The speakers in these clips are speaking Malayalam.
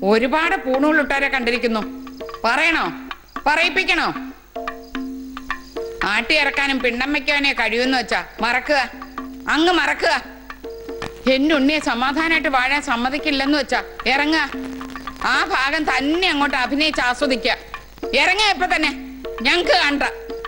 ഒരുപാട് പൂണൂളിട്ടവരെ കണ്ടിരിക്കുന്നു പറയണോ പറയിപ്പിക്കണോ ആട്ടി ഇറക്കാനും പിണ്ണം വെക്കാനേ കഴിയുമെന്ന് വെച്ചാ മറക്കുക അങ്ങ് മറക്കുക എന്റെ ഉണ്ണിയെ സമാധാനമായിട്ട് വാഴാൻ സമ്മതിക്കില്ലെന്ന് വെച്ചാ ഇറങ്ങുക ആ ഭാഗം തന്നെ അങ്ങോട്ട് അഭിനയിച്ച് ആസ്വദിക്കുക ഇറങ്ങുക ഇപ്പൊ തന്നെ ഞങ്ങക്ക് കണ്ട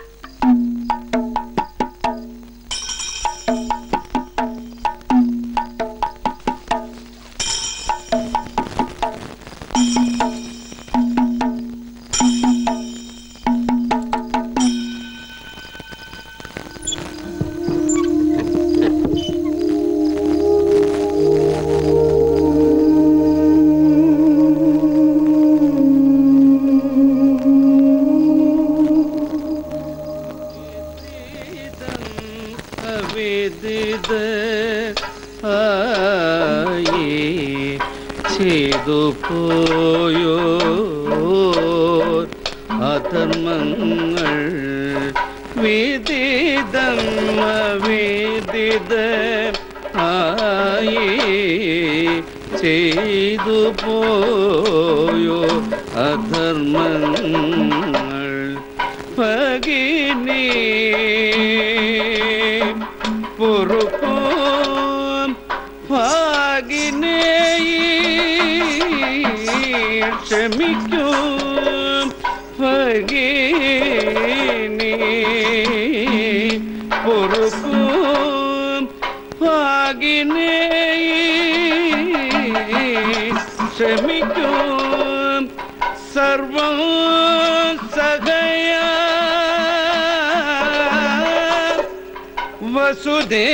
അവിദിത ആയി ചെയ്തു പോയോ അധർമ്മങ്ങൾ വിദിതം അവിദിത ആയി ചെയ്തു പോയോ അധർമ്മങ്ങൾ ഭഗിനി പൊറുക്കും ഭാഗിനെ ക്ഷമിക്കും ഭഗിനി പൊറുക്കും ഭാഗിനെ ക്ഷമിക്കും സർവം സഹയ വസുദേ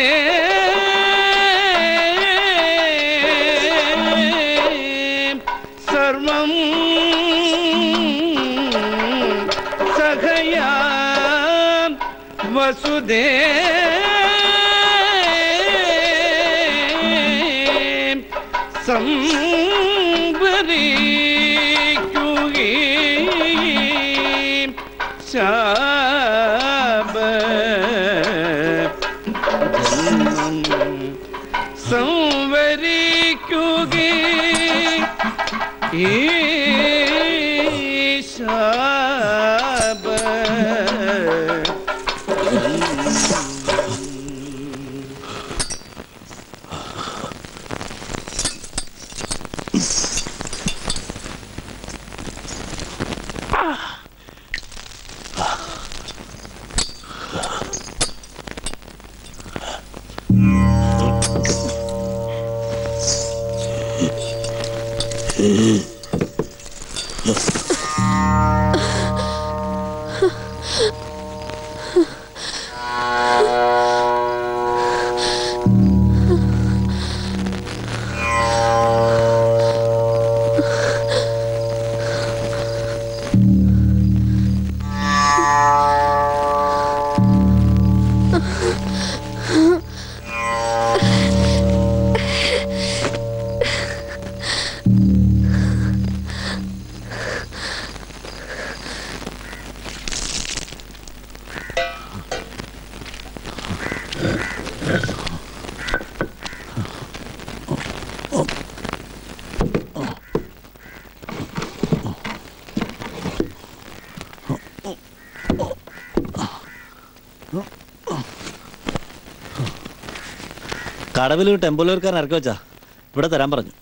സർവം സഹയാ വസുദേ സംഭരിക്കുകയും ശാപ ജന്മം സംവരിക്കുകയും ഈ ശാപ കടവിൽ ഒരു ടെമ്പോലൂർക്കാരൻ ഇറക്കി വെച്ചാ ഇവിടെ തരാൻ പറഞ്ഞു